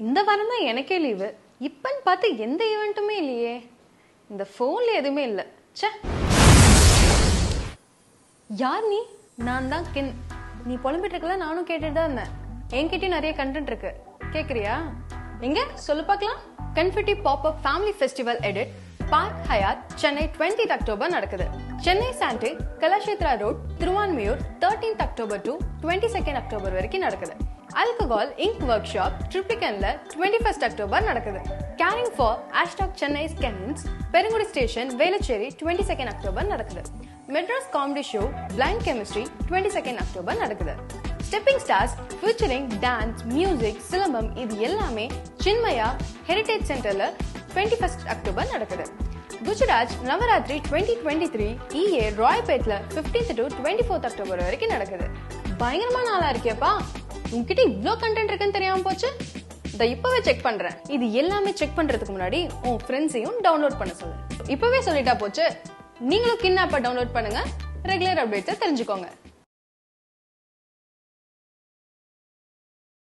இந்த வாரம் தான் எனக்கே லீவு இப்பன்னு பார்த்து எந்த ஈவெண்ட்டுமே இல்லையே இந்த ஃபோன்ல எதுவுமே இல்லை ச்சே யார் நீ நான் தான் கின் நீ புலம்பிட்டு இருக்கல நானும் கேட்டுட்டு தான் இருந்தேன் என்கிட்டயும் நிறைய கண்டென்ட் இருக்கு கேக்குறியா எங்க சொல்லு பார்க்கலாம் confetti pop up family festival at Park Hyatt Chennai 20th October நடக்குது Chennai Sante Kalakshetra road Thiruvanmiyur 13th October to 22nd October வரைக்கும் நடக்குது ஆல்கஹால் இங்க் ஒர்க் ஷாப் ட்ரிப்ளிகன்ல டுவெண்ட்டி ஃபர்ஸ்ட் அக்டோபர் நடக்குது கேரிங் ஃபார் ஹேஷ்டாக் சென்னை ஸ்கெனன்ஸ் Perungudi station Velachery twenty second October நடக்குது Madras comedy show blind chemistry twenty second October நடக்குது stepping stars featuring dance music silambam இது எல்லாமே Chinmaya heritage சென்டர்ல டுவெண்ட்டி ஃபர்ஸ்ட் அக்டோபர் நடக்குது Gujarat Navratri twenty twenty three E A ராய்பேட்ல fifteenth to twenty fourth October வரைக்கும் நடக்குது பயங்கரமான நாளா இருக்கியப்பா உன்கிட்ட இவ்ளோ கண்டென்ட் இருக்குன்னு தெரியாம போச்சு இதை இப்பவே செக் பண்றேன் இது எல்லாமே செக் பண்றதுக்கு முன்னாடி உன் ஃப்ரெண்ட்ஸையும் டவுன்லோட் பண்ண சொல்லு இப்பவே சொல்லிட்டா போச்சு நீங்களும் கின் ஆப்பை டவுன்லோட் பண்ணுங்க ரெகுலர் அப்டேட்ஸை தெரிஞ்சுக்கோங்க